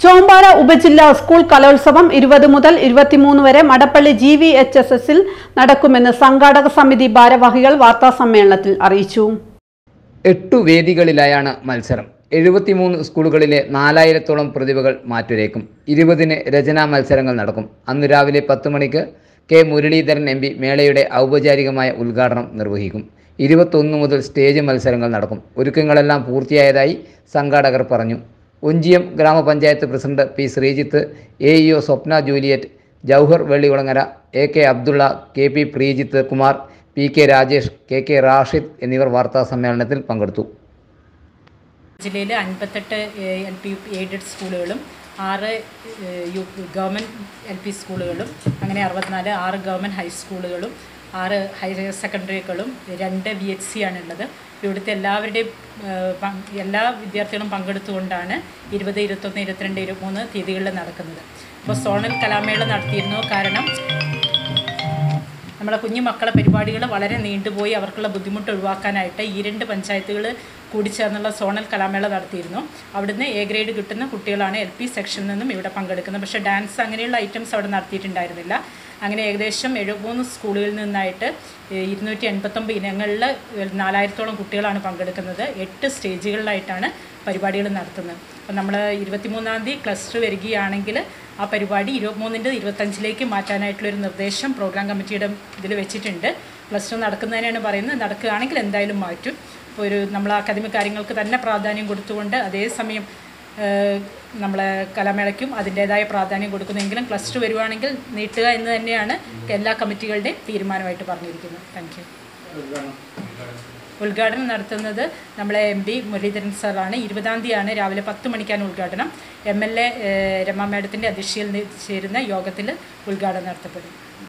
ചോമ്പാല ഉപജില്ലാ സ്കൂൾ കലോത്സവം ഇരുപത് മുതൽ ഇരുപത്തിമൂന്ന് വരെ Madappally G V H S എസിൽ നടക്കുമെന്ന് സംഘാടക സമിതി ഭാരവാഹികൾ വാർത്താസമ്മേളനത്തിൽ അറിയിച്ചു എട്ടു വേദികളിലായാണ് മത്സരം എഴുപത്തിമൂന്ന് സ്കൂളുകളിലെ നാലായിരത്തോളം പ്രതിഭകൾ മാറ്റുരേക്കും ഇരുപതിന് രചനാ മത്സരങ്ങൾ നടക്കും അന്ന് രാവിലെ പത്ത് മണിക്ക് കെ മുരളീധരൻ എം പി മേളയുടെ ഔപചാരികമായ ഉദ്ഘാടനം നിർവഹിക്കും ഇരുപത്തൊന്ന് മുതൽ സ്റ്റേജ് മത്സരങ്ങൾ നടക്കും ഒരുക്കങ്ങളെല്ലാം പൂർത്തിയായതായി സംഘാടകർ പറഞ്ഞു ഒഞ്ചിയം ഗ്രാമപഞ്ചായത്ത് president P Sreejith A E O Swapna Juliet Jauhar Vellikulangara A K Abdulla K P Preejith Kumar P K Rajesh K K Rashid എന്നിവർ വാർത്താ സമ്മേളനത്തിൽ പങ്കെടുത്തു ജില്ലയിൽ അൻപത്തെട്ട് എൽ പി എയ്ഡഡ് സ്കൂളുകളും ആറ് ഏഹ്, യു ഗവൺമെൻറ് എൽ പി സ്കൂളുകളും അങ്ങനെ അറുപത്തിനാല് ആറ് ഗവൺമെൻറ് ഹൈസ്കൂളുകളും ആറ് ഹയർ സെക്കൻഡറികളും രണ്ട് ബി എച്ച് സി ആണുള്ളത് ഇവിടുത്തെ എല്ലാവരുടെയും ഏഹ്, പങ്ക്- എല്ലാ വിദ്യാർത്ഥികളും പങ്കെടുത്തുകൊണ്ടാണ് ഇരുപത് ഇരുപത്തൊന്ന് ഇരുപത്തിരണ്ട് ഇരുപത്തിമൂന്ന് തീയതികളിൽ നടക്കുന്നത് അപ്പോൾ സോണൽ കലാമേള നടത്തിയിരുന്നു കാരണം നമ്മളെ കുഞ്ഞു മക്കളെ പരിപാടികൾ വളരെ നീണ്ടുപോയി അവർക്കുള്ള ബുദ്ധിമുട്ട് ഒഴിവാക്കാനായിട്ട് ഈ രണ്ട് പഞ്ചായത്തുകൾ കൂടിച്ചേർന്നുള്ള സോണൽ കലാമേള നടത്തിയിരുന്നു അവിടുന്ന് എ ഗ്രേഡ് കിട്ടുന്ന കുട്ടികളാണ് എൽ പി സെക്ഷനിൽ നിന്നും ഇവിടെ പങ്കെടുക്കുന്നത് പക്ഷേ ഡാൻസ് അങ്ങനെയുള്ള ഐറ്റംസ് അവിടെ നടത്തിയിട്ടുണ്ടായിരുന്നില്ല അങ്ങനെ ഏകദേശം എഴുപൂന്ന് സ്കൂളുകളിൽ നിന്നായിട്ട് ഇരുന്നൂറ്റി എൺപത്തൊമ്പത് ഇനങ്ങളിൽ നാലായിരത്തോളം കുട്ടികളാണ് പങ്കെടുക്കുന്നത് എട്ട് സ്റ്റേജുകളിലായിട്ടാണ് പരിപാടികൾ നടത്തുന്നത് അപ്പം നമ്മൾ ഇരുപത്തിമൂന്നാം തീയതി ക്ലസ്റ്റർ വരികയാണെങ്കിൽ ആ പരിപാടി ഇരുപത്തിമൂന്നിൻ്റെ ഇരുപത്തഞ്ചിലേക്ക് മാറ്റാനായിട്ടുള്ളൊരു നിർദ്ദേശം പ്രോഗ്രാം കമ്മിറ്റിയുടെ ഇതിൽ വെച്ചിട്ടുണ്ട് ക്ലസ്റ്റർ നടക്കുന്നതിനാണ് പറയുന്നത് നടക്കുകയാണെങ്കിൽ എന്തായാലും മാറ്റും ഇപ്പോൾ ഒരു നമ്മൾ അക്കാദമിക് കാര്യങ്ങൾക്ക് തന്നെ പ്രാധാന്യം കൊടുത്തുകൊണ്ട് അതേസമയം ഏഹ്, നമ്മളെ കലാമേളയ്ക്കും അതിൻ്റേതായ പ്രാധാന്യം കൊടുക്കുന്നെങ്കിലും ക്ലസ്റ്റർ വരുവാണെങ്കിൽ നീട്ടുക എന്ന് തന്നെയാണ് എല്ലാ കമ്മിറ്റികളുടെയും തീരുമാനമായിട്ട് പറഞ്ഞിരിക്കുന്നത് താങ്ക് യു ഉദ്ഘാടനം നടത്തുന്നത് നമ്മളെ എം പി മുരളീധരൻ സാറാണ് ഇരുപതാം തീയതിയാണ് രാവിലെ പത്ത് മണിക്കാണ് ഉദ്ഘാടനം എം എൽ എ രമ മാഡത്തിൻ്റെ അധ്യക്ഷതയിൽ ചേരുന്ന യോഗത്തിൽ ഉദ്ഘാടനം നടത്തപ്പെടും